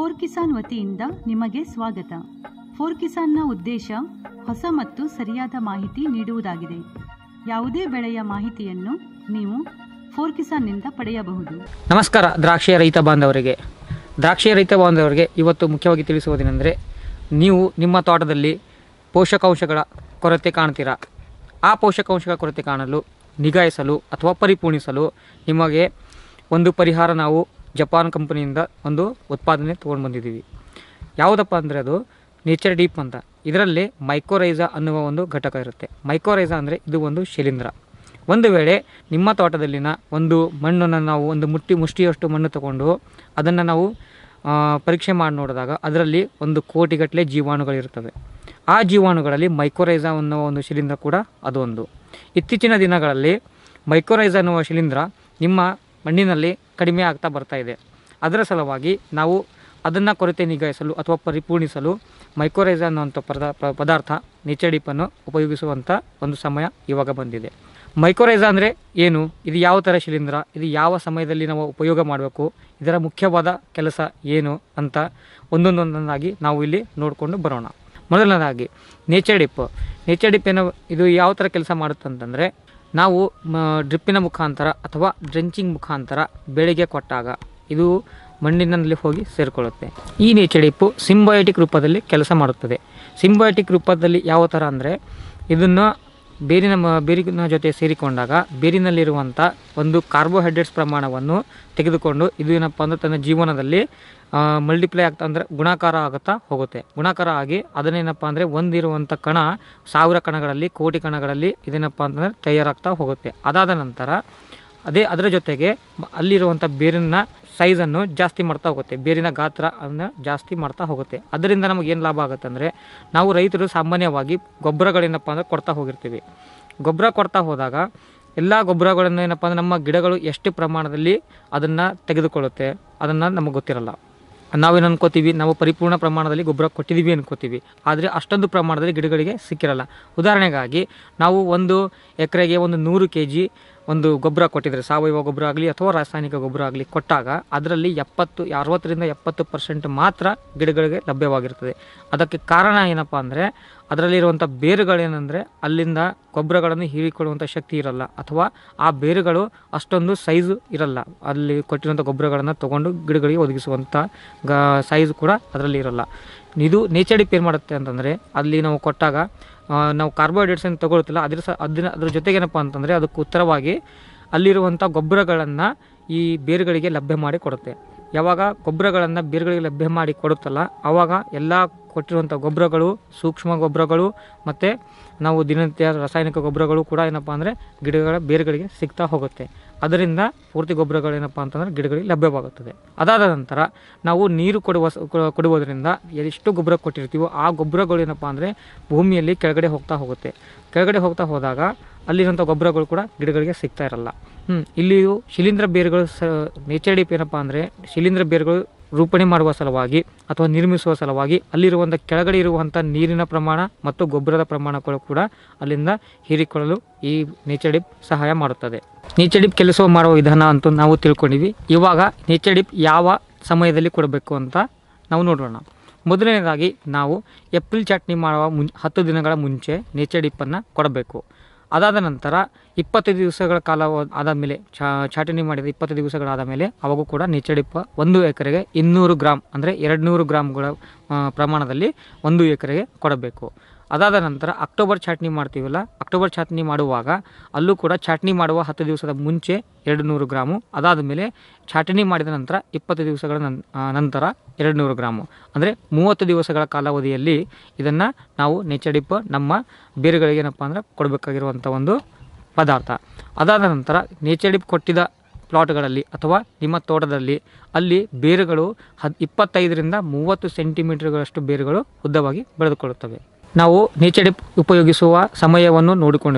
four Kisan ವತಿಯಿಂದ ನಿಮಗೆ ಸ್ವಾಗತ ಫೋರ್ ಕಿಸಾನ್ನ ಉದ್ದೇಶ ಹೊಸ ಮತ್ತು ಸರಿಯಾದ ಮಾಹಿತಿ ನೀಡುವುದಾಗಿದೆ ಯಾವುದೇ ಬೆಳೆಯ ಮಾಹಿತಿಯನ್ನು ನೀವು ಫೋರ್ ಕಿಸಾನ್ನಿಂದ ಪಡೆಯಬಹುದು ನಮಸ್ಕಾರ ದ್ರಾಕ್ಷಿಯ ರೈತ ಬಾಂಧವರಿಗೆ ದ್ರಾಕ್ಷಿಯ ರೈತ ಬಾಂಧವರಿಗೆ ಇವತ್ತು ಮುಖ್ಯವಾಗಿ ತಿಳಿಸುವುದೇನೆಂದರೆ ನೀವು ನಿಮ್ಮ ತೋಟದಲ್ಲಿ ಪೋಷಕಾಂಶಗಳ ಕೊರತೆ ಕಾಣ್ತೀರಾ ಆ ಪೋಷಕಾಂಶಗಳ ಕೊರತೆ ಕಾಣಲು ನಿಗಾಯಿಸಲು ಅಥವಾ ಪರಿಪೂರ್ಣಿಸಲು ನಿಮಗೆ ಒಂದು ಪರಿಹಾರ ನಾವು ಜಪಾನ್ ಕಂಪನಿಯಿಂದ ಒಂದು ಉತ್ಪಾದನೆ ತೊಗೊಂಡು ಬಂದಿದ್ದೀವಿ ಯಾವುದಪ್ಪ ಅಂದರೆ ಅದು ನೇಚರ್ ಡೀಪ್ ಅಂತ ಇದರಲ್ಲಿ ಮೈಕ್ರೋರೈಸಾ ಅನ್ನುವ ಒಂದು ಘಟಕ ಇರುತ್ತೆ ಮೈಕ್ರೋರೈಸಾ ಅಂದರೆ ಇದು ಒಂದು ಶಿಲೀಂಧ್ರ ಒಂದು ವೇಳೆ ನಿಮ್ಮ ತೋಟದಲ್ಲಿನ ಒಂದು ಮಣ್ಣನ್ನು ನಾವು ಒಂದು ಮುಟ್ಟಿ ಮುಷ್ಟಿಯಷ್ಟು ಮಣ್ಣು ತಗೊಂಡು ಅದನ್ನು ನಾವು ಆ, ಪರೀಕ್ಷೆ ಮಾಡಿ ನೋಡಿದಾಗ ಅದರಲ್ಲಿ ಒಂದು ಕೋಟಿಗಟ್ಟಲೆ ಜೀವಾಣುಗಳಿರ್ತವೆ ಆ ಜೀವಾಣುಗಳಲ್ಲಿ ಮೈಕ್ರೋರೈಸಾ ಅನ್ನೋ ಒಂದು ಶಿಲೀಂಧ್ರ ಕೂಡ ಅದೊಂದು ಇತ್ತೀಚಿನ ದಿನಗಳಲ್ಲಿ ಮೈಕ್ರೋರೈಸಾ ಅನ್ನುವ ಶಿಲೀಂಧ್ರ ನಿಮ್ಮ ಮಣ್ಣಿನಲ್ಲಿ ಕಡಿಮೆ ಆಗ್ತಾ ಬರ್ತಾ ಇದೆ ಅದರ ಸಲುವಾಗಿ ನಾವು ಅದನ್ನು ಕೊರತೆ ನಿಗಾಯಿಸಲು ಅಥವಾ ಪರಿಪೂರ್ಣಿಸಲು ಮೈಕ್ರೋರೈಸಾ ಅನ್ನುವಂಥ ಪದ ಪ- ಪದಾರ್ಥ ನೇಚರ್ಡಿಪ್ಪನ್ನು ಉಪಯೋಗಿಸುವಂಥ ಒಂದು ಸಮಯ ಇವಾಗ ಬಂದಿದೆ ಮೈಕ್ರೋರೈಸಾ ಅಂದರೆ ಏನು ಇದು ಯಾವ ಥರ ಶಿಲೀಂಧ್ರ ಇದು ಯಾವ ಸಮಯದಲ್ಲಿ ನಾವು ಉಪಯೋಗ ಮಾಡಬೇಕು ಇದರ ಮುಖ್ಯವಾದ ಕೆಲಸ ಏನು ಅಂತ ಒಂದೊಂದೊಂದೊಂದಾಗಿ ನಾವು ಇಲ್ಲಿ ನೋಡಿಕೊಂಡು ಬರೋಣ ಮೊದಲನೇದಾಗಿ ನೇಚರ್ ಡಿಪ್ ನೇಚರ್ ಡಿಪ್ ಏನೋ ಇದು ಯಾವ ಥರ ಕೆಲಸ ಮಾಡುತ್ತೆ ಅಂತಂದರೆ ನಾವು ಡ್ರಿಪ್ಪಿನ ಮುಖಾಂತರ ಅಥವಾ ಡ್ರೆಂಚಿಂಗ್ ಮುಖಾಂತರ ಬೆಳೆಗೆ ಕೊಟ್ಟಾಗ ಇದು ಮಣ್ಣಿನಲ್ಲಿ ಹೋಗಿ ಸೇರಿಕೊಳ್ಳುತ್ತೆ ಈ ನೇಚರ್ ಡಿಪ್ಪು ಸಿಂಬಯೋಟಿಕ್ ರೂಪದಲ್ಲಿ ಕೆಲಸ ಮಾಡುತ್ತದೆ ಸಿಂಬಯೋಟಿಕ್ ರೂಪದಲ್ಲಿ ಯಾವ ಥರ ಅಂದರೆ ಇದನ್ನು ಬೇರಿನ ಮ ಬೇರಿನ ಜೊತೆ ಸೇರಿಕೊಂಡಾಗ ಬೇರಿನಲ್ಲಿರುವಂಥ ಒಂದು ಕಾರ್ಬೋಹೈಡ್ರೇಟ್ಸ್ ಪ್ರಮಾಣವನ್ನು ತೆಗೆದುಕೊಂಡು ಇದು ಏನಪ್ಪ ಅಂದರೆ ತನ್ನ ಜೀವನದಲ್ಲಿ ಮಲ್ಟಿಪ್ಲೈ ಆಗ್ತಾ ಅಂದರೆ ಗುಣಾಕಾರ ಆಗುತ್ತಾ ಹೋಗುತ್ತೆ ಗುಣಾಕಾರ ಆಗಿ ಅದನ್ನೇನಪ್ಪ ಅಂದರೆ ಒಂದಿರುವಂಥ ಕಣ ಸಾವಿರ ಕಣಗಳಲ್ಲಿ ಕೋಟಿ ಕಣಗಳಲ್ಲಿ ಇದೇನಪ್ಪ ಅಂತಂದರೆ ತಯಾರಾಗ್ತಾ ಹೋಗುತ್ತೆ ಅದಾದ ನಂತರ ಅದೇ ಅದರ ಜೊತೆಗೆ ಮ- ಅಲ್ಲಿರುವಂಥ ಬೇರಿನ ಸೈಜನ್ನು ಜಾಸ್ತಿ ಮಾಡ್ತಾ ಹೋಗುತ್ತೆ ಬೇರಿನ ಗಾತ್ರ ಅನ್ನು ಜಾಸ್ತಿ ಮಾಡ್ತಾ ಹೋಗುತ್ತೆ ಅದರಿಂದ ನಮಗೆ ಏನು ಲಾಭ ಆಗುತ್ತೆ ಅಂದರೆ ನಾವು ರೈತರು ಸಾಮಾನ್ಯವಾಗಿ ಗೊಬ್ಬರಗಳೇನಪ್ಪ ಅಂದರೆ ಕೊಡ್ತಾ ಹೋಗಿರ್ತೀವಿ ಗೊಬ್ಬರ ಕೊಡ್ತಾ ಹೋದಾಗ ಎಲ್ಲ ಗೊಬ್ಬರಗಳನ್ನು ಏನಪ್ಪ ಅಂದರೆ ನಮ್ಮ ಗಿಡಗಳು ಎಷ್ಟು ಪ್ರಮಾಣದಲ್ಲಿ ಅದನ್ನು ತೆಗೆದುಕೊಳ್ಳುತ್ತೆ ಅದನ್ನು ನಮಗೆ ಗೊತ್ತಿರಲ್ಲ ನಾವೇನು ಅನ್ಕೋತೀವಿ ನಾವು ಪರಿಪೂರ್ಣ ಪ್ರಮಾಣದಲ್ಲಿ ಗೊಬ್ಬರ ಕೊಟ್ಟಿದ್ದೀವಿ ಅನ್ಕೋತೀವಿ ಆದರೆ ಅಷ್ಟೊಂದು ಪ್ರಮಾಣದಲ್ಲಿ ಗಿಡಗಳಿಗೆ ಸಿಕ್ಕಿರಲ್ಲ ಉದಾಹರಣೆಗಾಗಿ ನಾವು ಒಂದು ಎಕರೆಗೆ ಒಂದು ನೂರು ಕೆ ಜಿ ಒಂದು ಗೊಬ್ಬರ ಕೊಟ್ಟಿದ್ರೆ ಸಾವಯವ ಗೊಬ್ಬರ ಆಗಲಿ ಅಥವಾ ರಾಸಾಯನಿಕ ಗೊಬ್ಬರ ಆಗಲಿ ಕೊಟ್ಟಾಗ ಅದರಲ್ಲಿ ಎಪ್ಪತ್ತು ಅರವತ್ತರಿಂದ ಎಪ್ಪತ್ತು ಪರ್ಸೆಂಟ್ ಮಾತ್ರ ಗಿಡಗಳಿಗೆ ಲಭ್ಯವಾಗಿರ್ತದೆ ಅದಕ್ಕೆ ಕಾರಣ ಏನಪ್ಪ ಅಂದರೆ ಅದರಲ್ಲಿರುವಂಥ ಬೇರುಗಳೇನೆಂದರೆ ಅಲ್ಲಿಂದ ಗೊಬ್ಬರಗಳನ್ನು ಹೀರಿಕೊಳ್ಳುವಂಥ ಶಕ್ತಿ ಇರಲ್ಲ ಅಥವಾ ಆ ಬೇರುಗಳು ಅಷ್ಟೊಂದು ಸೈಜು ಇರಲ್ಲ ಅಲ್ಲಿ ಕೊಟ್ಟಿರುವಂಥ ಗೊಬ್ಬರಗಳನ್ನು ತೊಗೊಂಡು ಗಿಡಗಳಿಗೆ ಒದಗಿಸುವಂಥ ಗ ಸೈಜ್ ಕೂಡ ಅದರಲ್ಲಿ ಇರಲ್ಲ ಇದು ನೇಚರ್ ಡಿಪ್ ಏನು ಮಾಡುತ್ತೆ ಅಂತಂದರೆ ಅಲ್ಲಿ ನಾವು ಕೊಟ್ಟಾಗ ಆ, ನಾವು ಕಾರ್ಬೋಹೈಡ್ರೇಟ್ಸ್ ಏನು ತಗೊಳ್ತಿಲ್ಲ ಅದ್ರ ಸ ಅದನ್ನ ಅದ್ರ ಜೊತೆಗೆ ಏನಪ್ಪ ಅಂತಂದರೆ ಅದಕ್ಕೆ ಉತ್ತರವಾಗಿ ಅಲ್ಲಿರುವಂಥ ಗೊಬ್ಬರಗಳನ್ನು ಈ ಬೇರುಗಳಿಗೆ ಲಭ್ಯ ಮಾಡಿ ಕೊಡುತ್ತೆ ಯಾವಾಗ ಗೊಬ್ಬರಗಳನ್ನು ಬೇರುಗಳಿಗೆ ಲಭ್ಯ ಮಾಡಿ ಕೊಡುತ್ತಲ್ಲ ಆವಾಗ ಎಲ್ಲ ಕೊಟ್ಟಿರುವಂಥ ಗೊಬ್ಬರಗಳು ಸೂಕ್ಷ್ಮ ಗೊಬ್ಬರಗಳು ಮತ್ತು ನಾವು ದಿನನಿತ್ಯ ರಾಸಾಯನಿಕ ಗೊಬ್ಬರಗಳು ಕೂಡ ಏನಪ್ಪ ಅಂದರೆ ಗಿಡಗಳ ಬೇರುಗಳಿಗೆ ಸಿಗ್ತಾ ಹೋಗುತ್ತೆ ಅದರಿಂದ ಪೂರ್ತಿ ಗೊಬ್ಬರಗಳು ಏನಪ್ಪ ಅಂತಂದರೆ ಗಿಡಗಳಿಗೆ ಲಭ್ಯವಾಗುತ್ತದೆ ಅದಾದ ನಂತರ ನಾವು ನೀರು ಕೊಡುವ ಸ- ಕೊ- ಕೊಡುವುದರಿಂದ ಎಷ್ಟು ಗೊಬ್ಬರ ಕೊಟ್ಟಿರ್ತೀವೋ ಆ ಗೊಬ್ಬರಗಳು ಏನಪ್ಪ ಅಂದರೆ ಭೂಮಿಯಲ್ಲಿ ಕೆಳಗಡೆ ಹೋಗ್ತಾ ಹೋಗುತ್ತೆ ಕೆಳಗಡೆ ಹೋಗ್ತಾ ಹೋದಾಗ ಅಲ್ಲಿರುವಂಥ ಗೊಬ್ಬರಗಳು ಕೂಡ ಗಿಡಗಳಿಗೆ ಸಿಗ್ತಾ ಇರಲ್ಲ ಹ್ಞೂ ಇಲ್ಲಿಯೂ ಶಿಲೀಂಧ್ರ ಬೇರುಗಳು ಸ ನೇಚರ್ ಡಿಪ್ ಏನಪ್ಪ ಅಂದರೆ ಶಿಲೀಂಧ್ರ ಬೇರುಗಳು ರೂಪಣೆ ಮಾಡುವ ಸಲುವಾಗಿ ಅಥವಾ ನಿರ್ಮಿಸುವ ಸಲುವಾಗಿ ಅಲ್ಲಿರುವಂಥ ಕೆಳಗಡೆ ಇರುವಂಥ ನೀರಿನ ಪ್ರಮಾಣ ಮತ್ತು ಗೊಬ್ಬರದ ಪ್ರಮಾಣಗಳು ಕೂಡ ಅಲ್ಲಿಂದ ಹೀರಿಕೊಳ್ಳಲು ಈ ನೇಚರ್ ಡಿಪ್ ಸಹಾಯ ಮಾಡುತ್ತದೆ ನೇಚರ್ ಡಿಪ್ ಕೆಲಸ ಮಾಡುವ ವಿಧಾನ ಅಂತೂ ನಾವು ತಿಳ್ಕೊಂಡಿವಿ ಇವಾಗ ನೇಚರ್ ಡಿಪ್ ಯಾವ ಸಮಯದಲ್ಲಿ ಕೊಡಬೇಕು ಅಂತ ನಾವು ನೋಡೋಣ ಮೊದಲನೇದಾಗಿ ನಾವು ಏಪ್ರಿಲ್ ಚಟ್ನಿ ಮಾಡುವ ಮುಂ ಹತ್ತು ದಿನಗಳ ಮುಂಚೆ ನೇಚರ್ ಡಿಪ್ಪನ್ನು ಕೊಡಬೇಕು ಅದಾದ ನಂತರ ಇಪ್ಪತ್ತೈದು ದಿವಸಗಳ ಕಾಲ ಆದ ಮೇಲೆ ಚಾ ಚಾಟಣಿ ಮಾಡಿದ ಇಪ್ಪತ್ತು ದಿವಸಗಳಾದ ಮೇಲೆ ಅವಾಗೂ ಕೂಡ ನೇಚರ್ ಡಿಪ್ಪ ಒಂದು ಎಕರೆಗೆ ಇನ್ನೂರು ಗ್ರಾಮ್ ಅಂದರೆ ಎರಡು ನೂರು ಗ್ರಾಮ್ಗಳ ಆ, ಪ್ರಮಾಣದಲ್ಲಿ ಒಂದು ಎಕರೆಗೆ ಕೊಡಬೇಕು ಅದಾದ ನಂತರ ಅಕ್ಟೋಬರ್ ಚಾಟ್ನಿ ಮಾಡ್ತೀವಲ್ಲ ಅಕ್ಟೋಬರ್ ಚಾಟ್ನಿ ಮಾಡುವಾಗ ಅಲ್ಲೂ ಕೂಡ ಚಾಟ್ನಿ ಮಾಡುವ ಹತ್ತು ದಿವಸದ ಮುಂಚೆ ಎರಡು ನೂರು ಗ್ರಾಮು ಅದಾದ ಮೇಲೆ ಚಾಟ್ನಿ ಮಾಡಿದ ನಂತರ ಇಪ್ಪತ್ತು ದಿವಸಗಳ ನನ್ ಆ, ನಂತರ ಎರಡು ನೂರು ಗ್ರಾಮು ಅಂದರೆ ಮೂವತ್ತು ದಿವಸಗಳ ಕಾಲಾವಧಿಯಲ್ಲಿ ಇದನ್ನು ನಾವು ನೇಚರ್ ಡಿಪ್ ನಮ್ಮ ಬೇರುಗಳಿಗೆ ಏನಪ್ಪ ಅಂದರೆ ಕೊಡಬೇಕಾಗಿರುವಂಥ ಒಂದು ಪದಾರ್ಥ ಅದಾದ ನಂತರ ನೇಚರ್ ಡಿಪ್ ಕೊಟ್ಟಿದ ಪ್ಲಾಟ್ಗಳಲ್ಲಿ ಅಥವಾ ನಿಮ್ಮ ತೋಟದಲ್ಲಿ ಅಲ್ಲಿ ಬೇರುಗಳು ಹದ್ ಇಪ್ಪತ್ತೈದರಿಂದ ಮೂವತ್ತು ಸೆಂಟಿಮೀಟರ್ಗಳಷ್ಟು ಬೇರುಗಳು ಉದ್ದವಾಗಿ ಬೆಳೆದುಕೊಳ್ಳುತ್ತವೆ ನಾವು ನೇಚರ್ ಡಿಪ್ ಉಪಯೋಗಿಸುವ ಸಮಯವನ್ನು ನೋಡಿಕೊಂಡ್ವಿ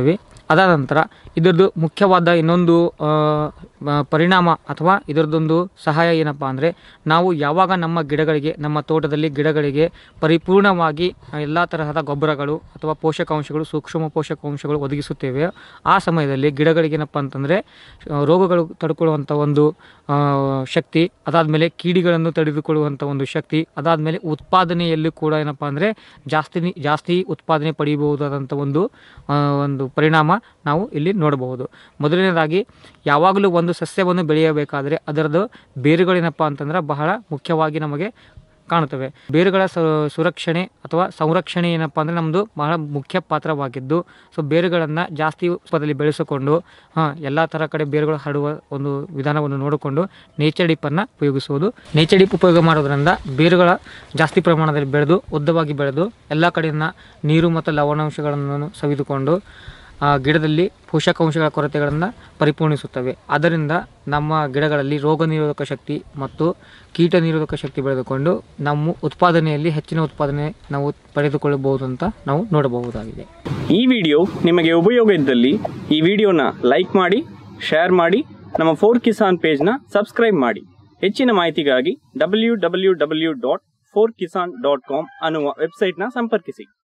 ಅದಾದ ನಂತರ ಇದರದ್ದು ಮುಖ್ಯವಾದ ಇನ್ನೊಂದು ಆ, ಮ- ಪರಿಣಾಮ ಅಥವಾ ಇದರದೊಂದು ಸಹಾಯ ಏನಪ್ಪ ಅಂದರೆ ನಾವು ಯಾವಾಗ ನಮ್ಮ ಗಿಡಗಳಿಗೆ ನಮ್ಮ ತೋಟದಲ್ಲಿ ಗಿಡಗಳಿಗೆ ಪರಿಪೂರ್ಣವಾಗಿ ಎಲ್ಲ ತರಹದ ಗೊಬ್ಬರಗಳು ಅಥವಾ ಪೋಷಕಾಂಶಗಳು ಸೂಕ್ಷ್ಮ ಪೋಷಕಾಂಶಗಳು ಒದಗಿಸುತ್ತೇವೆ ಆ ಸಮಯದಲ್ಲಿ ಗಿಡಗಳಿಗೆ ಏನಪ್ಪ ಅಂತಂದರೆ ರೋಗಗಳು ತಡ್ಕೊಳ್ಳುವಂಥ ಒಂದು ಆ, ಶಕ್ತಿ ಅದಾದಮೇಲೆ ಕೀಡಿಗಳನ್ನು ತಡೆದುಕೊಳ್ಳುವಂಥ ಒಂದು ಶಕ್ತಿ ಅದಾದಮೇಲೆ ಉತ್ಪಾದನೆಯಲ್ಲಿ ಕೂಡ ಏನಪ್ಪ ಅಂದರೆ ಜಾಸ್ತಿ ಜಾಸ್ತಿ ಉತ್ಪಾದನೆ ಪಡೆಯಬಹುದಾದಂಥ ಒಂದು ಆ, ಒಂದು ಪರಿಣಾಮ ನಾವು ಇಲ್ಲಿ ನೋಡಬಹುದು ಮೊದಲನೇದಾಗಿ ಯಾವಾಗಲೂ ಒಂದು ಸಸ್ಯವನ್ನು ಬೆಳೆಯಬೇಕಾದರೆ ಅದರದ್ದು ಬೇರುಗಳೇನಪ್ಪ ಅಂತಂದ್ರೆ ಬಹಳ ಮುಖ್ಯವಾಗಿ ನಮಗೆ ಕಾಣುತ್ತವೆ ಬೇರುಗಳ ಸ ಸುರಕ್ಷಣೆ ಅಥವಾ ಸಂರಕ್ಷಣೆ ಏನಪ್ಪ ಅಂದರೆ ನಮ್ಮದು ಬಹಳ ಮುಖ್ಯ ಪಾತ್ರವಾಗಿದ್ದು ಸೊ ಬೇರುಗಳನ್ನು ಜಾಸ್ತಿ ರೂಪದಲ್ಲಿ ಬೆಳೆಸಿಕೊಂಡು ಹಾಂ ಎಲ್ಲ ಥರ ಕಡೆ ಬೇರುಗಳು ಹರಡುವ ಒಂದು ವಿಧಾನವನ್ನು ನೋಡಿಕೊಂಡು ನೇಚರ್ ಡಿಪ್ಪನ್ನು ಉಪಯೋಗಿಸುವುದು ನೇಚರ್ ಡಿಪ್ ಉಪಯೋಗ ಮಾಡೋದ್ರಿಂದ ಬೇರುಗಳ ಜಾಸ್ತಿ ಪ್ರಮಾಣದಲ್ಲಿ ಬೆಳೆದು ಉದ್ದವಾಗಿ ಬೆಳೆದು ಎಲ್ಲ ಕಡೆಯಿಂದ ನೀರು ಮತ್ತು ಲವಣಾಂಶಗಳನ್ನು ಸವಿದುಕೊಂಡು ಆ ಗಿಡದಲ್ಲಿ ಪೋಷಕಾಂಶಗಳ ಕೊರತೆಗಳನ್ನು ಪರಿಪೂರ್ಣಿಸುತ್ತವೆ ಅದರಿಂದ ನಮ್ಮ ಗಿಡಗಳಲ್ಲಿ ರೋಗ ನಿರೋಧಕ ಶಕ್ತಿ ಮತ್ತು ಕೀಟ ನಿರೋಧಕ ಶಕ್ತಿ ಬೆಳೆದುಕೊಂಡು ನಮ್ಮ ಉತ್ಪಾದನೆಯಲ್ಲಿ ಹೆಚ್ಚಿನ ಉತ್ಪಾದನೆ ನಾವು ಪಡೆದುಕೊಳ್ಳಬಹುದು ಅಂತ ನಾವು ನೋಡಬಹುದಾಗಿದೆ ಈ ವಿಡಿಯೋ ನಿಮಗೆ ಉಪಯೋಗ ಇದ್ದಲ್ಲಿ ಈ ವಿಡಿಯೋನ ಲೈಕ್ ಮಾಡಿ ಶೇರ್ ಮಾಡಿ ನಮ್ಮ ಫೋರ್ ಕಿಸಾನ್ ಪೇಜ್ನ ಸಬ್ಸ್ಕ್ರೈಬ್ ಮಾಡಿ ಹೆಚ್ಚಿನ ಮಾಹಿತಿಗಾಗಿ W W W dot four Kisan dot com ಅನ್ನುವ ವೆಬ್ಸೈಟ್ನ ಸಂಪರ್ಕಿಸಿ